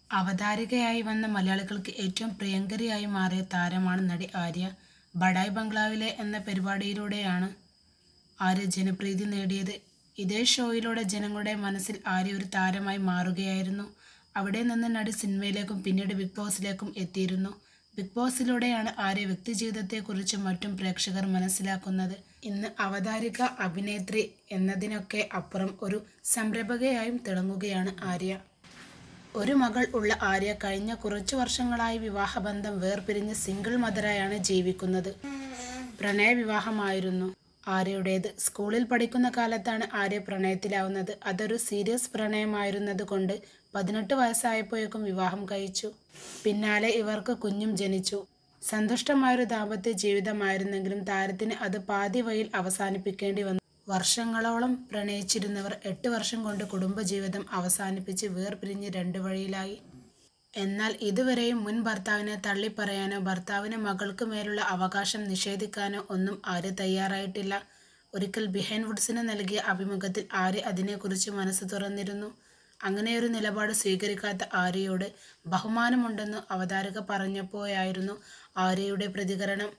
അവതാരകയായി വന്ന മലയാളികൾക്ക് ഏറ്റവും പ്രിയങ്കരിയായി മാറിയ താരമാണ് നടി ആര്യ. ബഡായ് ബംഗ്ലാവിലെ എന്ന പരിപാടിയിലൂടെയാണ് ആര്യ ജനപ്രീതി നേടിയത്. ഇതേ ഷോയിലൂടെ ജനങ്ങളുടെ മനസ്സിൽ ആര്യ ഒരു താരമായി മാറുകയായിരുന്നു. അവിടെ നിന്ന് നടി സിനിമയിലേക്കും പിന്നീട് ബിഗ് ബോസിലേക്കും എത്തിയിരുന്നു. ബിഗ് ബോസിലൂടെയാണ് ആര്യ വ്യക്തിജീവിതത്തെക്കുറിച്ചും മറ്റും പ്രേക്ഷകർ മനസ്സിലാക്കുന്നത്. ഇന്ന് അവതാരിക, അഭിനേത്രി എന്നതിനൊക്കെ അപ്പുറം ഒരു സംരംഭകയായും തിളങ്ങുകയാണ് ആര്യ. ഒരു മകൾ ഉള്ള ആര്യ കഴിഞ്ഞ കുറച്ചു വർഷങ്ങളായി വിവാഹബന്ധം വേർപിരിഞ്ഞ് സിംഗിൾ മദറായാണ് ജീവിക്കുന്നത്. പ്രണയവിവാഹമായിരുന്നു ആര്യയുടേത്. സ്കൂളിൽ പഠിക്കുന്ന കാലത്താണ് ആര്യ പ്രണയത്തിലാവുന്നത്. അതൊരു സീരിയസ് പ്രണയമായിരുന്നത് കൊണ്ട് പതിനെട്ട് വയസ്സായപ്പോഴേക്കും വിവാഹം കഴിച്ചു. പിന്നാലെ ഇവർക്ക് കുഞ്ഞും ജനിച്ചു. സന്തുഷ്ടമായൊരു ദാമ്പത്യ ജീവിതമായിരുന്നെങ്കിലും താരത്തിന് അത് പാതിവഴിയിൽ അവസാനിപ്പിക്കേണ്ടി വന്നു. വർഷങ്ങളോളം പ്രണയിച്ചിരുന്നവർ എട്ട് വർഷം കൊണ്ട് കുടുംബജീവിതം അവസാനിപ്പിച്ച് വേർപിരിഞ്ഞ് രണ്ട് വഴിയിലായി. എന്നാൽ ഇതുവരെയും മുൻ ഭർത്താവിനെ തള്ളിപ്പറയാനോ ഭർത്താവിന് മകൾക്ക് മേലുള്ള അവകാശം നിഷേധിക്കാനോ ഒന്നും ആര്യ തയ്യാറായിട്ടില്ല. ഒരിക്കൽ ബിഹൈൻഡ് വുഡ്സിന് നൽകിയ അഭിമുഖത്തിൽ ആര്യ അതിനെക്കുറിച്ച് മനസ്സ് തുറന്നിരുന്നു. അങ്ങനെയൊരു നിലപാട് സ്വീകരിക്കാത്ത ആര്യയോട് ബഹുമാനമുണ്ടെന്നു അവതാരക പറഞ്ഞപ്പോഴായിരുന്നു ആര്യയുടെ പ്രതികരണം.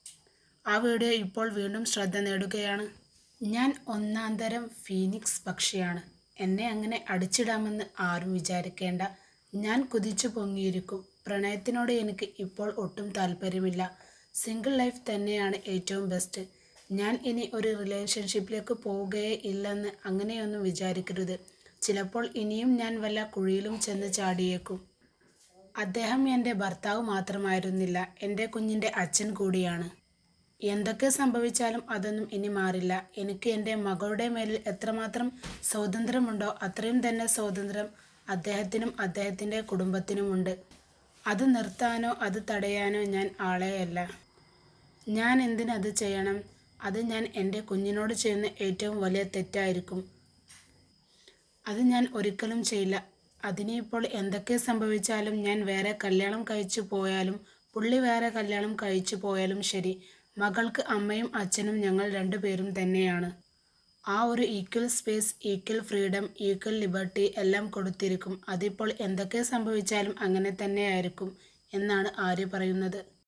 ആ വീഡിയോ ഇപ്പോൾ വീണ്ടും ശ്രദ്ധ നേടുകയാണ്. ഞാൻ ഒന്നാന്തരം ഫീനിക്സ് പക്ഷിയാണ്. എന്നെ അങ്ങനെ അടിച്ചിടാമെന്ന് ആരും വിചാരിക്കേണ്ട. ഞാൻ കുതിച്ചു പൊങ്ങിയിരിക്കും. പ്രണയത്തിനോട് എനിക്ക് ഇപ്പോൾ ഒട്ടും താൽപര്യമില്ല. സിംഗിൾ ലൈഫ് തന്നെയാണ് ഏറ്റവും ബെസ്റ്റ്. ഞാൻ ഇനി ഒരു റിലേഷൻഷിപ്പിലേക്ക് പോവുകയേ ഇല്ലെന്ന് അങ്ങനെയൊന്നും വിചാരിക്കരുത്. ചിലപ്പോൾ ഇനിയും ഞാൻ വല്ല കുഴിയിലും ചെന്ന് ചാടിയേക്കും. അദ്ദേഹം എന്റെ ഭർത്താവ് മാത്രമായിരുന്നില്ല, എന്റെ കുഞ്ഞിന്റെ അച്ഛൻ കൂടിയാണ്. എന്തൊക്കെ സംഭവിച്ചാലും അതൊന്നും ഇനി മാറില്ല. എനിക്ക് എന്റെ മകളുടെ മേലിൽ എത്രമാത്രം സ്വാതന്ത്ര്യമുണ്ടോ അത്രയും തന്നെ സ്വാതന്ത്ര്യം അദ്ദേഹത്തിനും അദ്ദേഹത്തിന്റെ കുടുംബത്തിനുമുണ്ട്. അത് നിർത്താനോ അത് തടയാനോ ഞാൻ ആളേയല്ല. ഞാൻ എന്തിന് അത് ചെയ്യണം. അത് ഞാൻ എന്റെ കുഞ്ഞിനോട് ചെയ്യുന്ന ഏറ്റവും വലിയ തെറ്റായിരിക്കും. അത് ഞാൻ ഒരിക്കലും ചെയ്യില്ല. അതിനി ഇപ്പോൾ എന്തൊക്കെ സംഭവിച്ചാലും ഞാൻ വേറെ കല്യാണം കഴിച്ചു പോയാലും പുള്ളി വേറെ കല്യാണം കഴിച്ചു പോയാലും ശരി, മകൾക്ക് അമ്മയും അച്ഛനും ഞങ്ങൾ രണ്ടുപേരും തന്നെയാണ്. ആ ഒരു equal space, equal freedom, equal liberty എല്ലാം കൊടുത്തിരിക്കും. അതിപ്പോൾ എന്തൊക്കെ സംഭവിച്ചാലും അങ്ങനെ തന്നെയായിരിക്കും എന്നാണ് ആര്യ പറയുന്നത്.